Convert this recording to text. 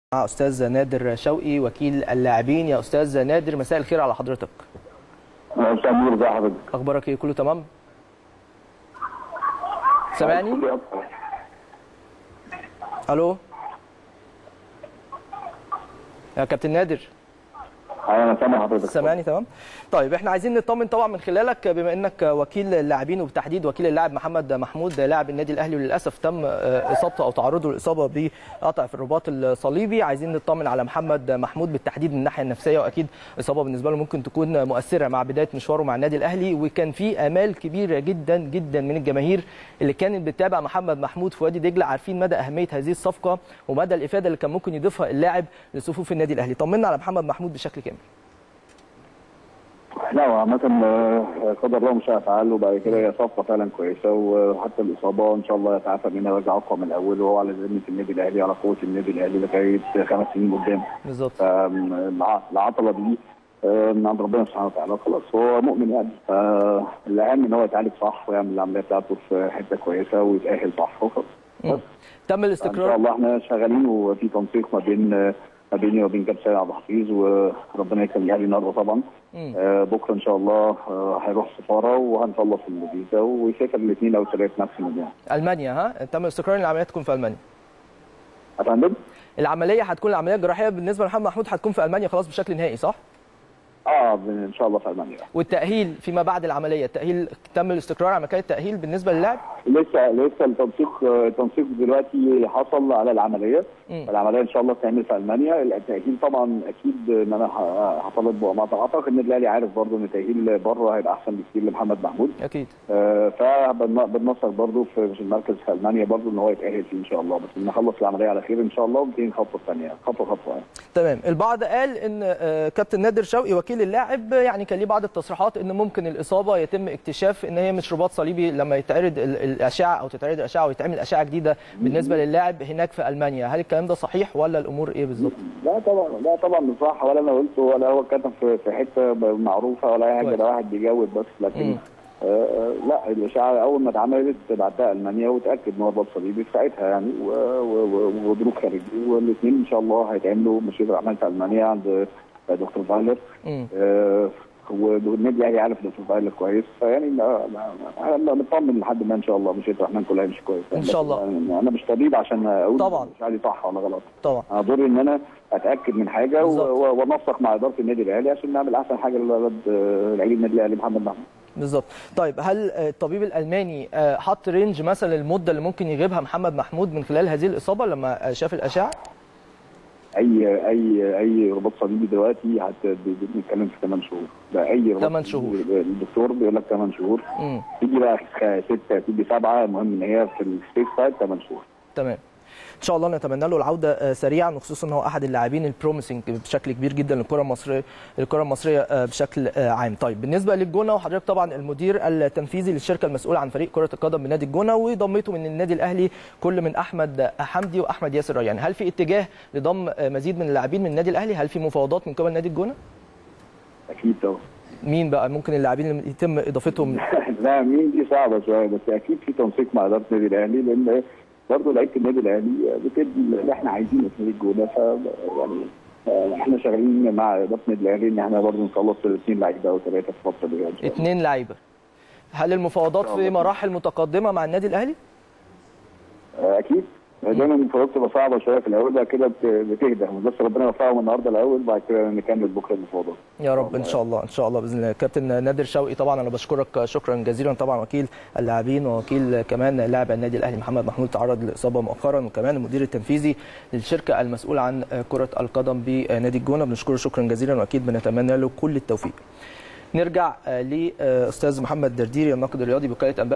مع استاذ نادر شوقي وكيل اللاعبين يا استاذ نادر مساء الخير على حضرتك مساء النور ازي حضرتك اخبارك ايه كله تمام سامعني الو يا كابتن نادر ايوه انا سامع حضرتك سامعني تمام طيب احنا عايزين نطمن طبعا من خلالك بما انك وكيل اللاعبين وبالتحديد وكيل اللاعب محمد محمود لاعب النادي الاهلي وللاسف تم اصابته او تعرضه للاصابه بقطع في الرباط الصليبي عايزين نطمن على محمد محمود بالتحديد من الناحيه النفسيه واكيد اصابه بالنسبه له ممكن تكون مؤثره مع بدايه مشواره مع النادي الاهلي وكان في امال كبيره جدا جدا من الجماهير اللي كانت بتتابع محمد محمود في وادي دجله عارفين مدى اهميه هذه الصفقه ومدى الافاده اللي كان ممكن يضيفها اللاعب لصفوف النادي الاهلي طمنا على محمد محمود بشكل كامل لا هو عامة قدر الله مش هيفعل وبعد كده هي صفقة فعلا كويسة وحتى الإصابة إن شاء الله يتعافى منها ويرجع أقوى من الأول وهو على ذمة النادي الأهلي على قوة النادي الأهلي لغاية خمس سنين قدام. بالظبط. العطلة دي من عند ربنا سبحانه وتعالى خلاص هو مؤمن يعني فالأهم إن هو يتعالج صح ويعمل العملية بتاعته في حتة كويسة ويتأهل صح وخلاص. تم الاستقرار إن شاء الله إحنا شغالين وفي تنسيق ما بين ما بيني وبين كابتن سيد عبد الحفيظ وربنا يكرم الاهلي النهارده طبعا آه بكره ان شاء الله آه هيروح سفاره وهنخلص الفيزا ويسافر الاثنين او الثلاث ماكسيموم يعني المانيا ها تم الاستقرار ان العمليه تكون في المانيا يا فندم العمليه هتكون العمليه الجراحيه بالنسبه لمحمد محمود هتكون في المانيا خلاص بشكل نهائي صح؟ اه ان شاء الله في المانيا والتاهيل فيما بعد العمليه التاهيل تم الاستقرار على مكان التاهيل بالنسبه للاعب لسه لسه التنسيق التنسيق دلوقتي حصل على العمليه م. العمليه ان شاء الله تعمل في المانيا التاهيل طبعا اكيد ان انا هطالب بمقاطعه اعتقد ان الاهلي عارف برضه ان التاهيل بره هيبقى احسن بكتير لمحمد محمود اكيد آه فبننصر برضه في المركز في المانيا برضه ان هو يتاهل فيه ان شاء الله بس نخلص العمليه على خير ان شاء الله ونبتدي الخطوه الثانيه خطوه خطوه يعني. تمام البعض قال ان كابتن نادر شوقي وكيل اللاعب يعني كان ليه بعض التصريحات ان ممكن الاصابه يتم اكتشاف ان هي مش رباط صليبي لما يتعرض الاشعه او تتعرض الاشعه ويتعمل اشعه جديده بالنسبه للاعب هناك في المانيا هل الكلام ده صحيح ولا الامور ايه بالظبط لا طبعا لا طبعا مش صح ولا انا قلته ولا هو كتب في حته معروفه ولا اي حاجه ده واحد بيجاوب بس لكن آه لا الاشعه اول ما اتعملت بعتها المانيا وتاكد ان هو رباط صليبي في ساعتها يعني ودروك خارجي والاثنين ان شاء الله هيتعملوا مشير الاعمال في المانيا عند دكتور فايلر آه والنادي الاهلي عارف دكتور فايلر كويس فيعني انا مطمن لحد ما ان شاء الله مش الرحمن كلها يمشي كويس ان شاء الله انا مش طبيب عشان اقول طبعا مش عارف صح ولا غلط طبعا انا دوري ان انا اتاكد من حاجه وانسق مع اداره النادي الاهلي عشان نعمل احسن حاجه للولد لعيب النادي الاهلي محمد محمود بالظبط طيب هل الطبيب الالماني حط رينج مثلا المده اللي ممكن يغيبها محمد محمود من خلال هذه الاصابه لما شاف الاشعه اي اي اي رباط صليبي دلوقتي بنتكلم في 8 شهور ده اي رباط 8 شهور الدكتور بيقول لك 8 شهور تيجي بقى 6 تيجي 7 المهم ان هي في السبيس سايد 8 شهور تمام ان شاء الله نتمنى له العوده سريعا وخصوصا ان هو احد اللاعبين البروميسنج بشكل كبير جدا للكره المصريه الكره المصريه بشكل عام طيب بالنسبه للجونه وحضرتك طبعا المدير التنفيذي للشركه المسؤوله عن فريق كره القدم بنادي الجونه وضميته من النادي الاهلي كل من احمد حمدي واحمد ياسر ريان هل في اتجاه لضم مزيد من اللاعبين من النادي الاهلي هل في مفاوضات من قبل نادي الجونه اكيد طبعا مين بقى ممكن اللاعبين اللي يتم اضافتهم لا مين دي صعبه شويه بس اكيد في تنسيق مع اداره النادي الاهلي لان برضه لعيبه النادي الاهلي بتدي اللي احنا عايزينه في الجونه ف يعني احنا شغالين مع اداره النادي الاهلي ان احنا برضه نخلص اثنين لعيبه او ثلاثه في الفتره دي اثنين لعيبه هل المفاوضات في مراحل متقدمه مع النادي الاهلي؟ اكيد دايما المفاوضات بتبقى صعبه شويه في الاول بعد كده بتهدى بس ربنا يوفقهم النهارده الاول بعد كده نكمل بكره المفاوضات يا رب ان شاء الله ان شاء الله باذن الله كابتن نادر شوقي طبعا انا بشكرك شكرا جزيلا طبعا وكيل اللاعبين ووكيل كمان لاعب النادي الاهلي محمد محمود تعرض لاصابه مؤخرا وكمان المدير التنفيذي للشركه المسؤول عن كره القدم بنادي الجونه بنشكره شكرا جزيلا واكيد بنتمنى له كل التوفيق نرجع لاستاذ محمد درديري الناقد الرياضي بوكاله انباء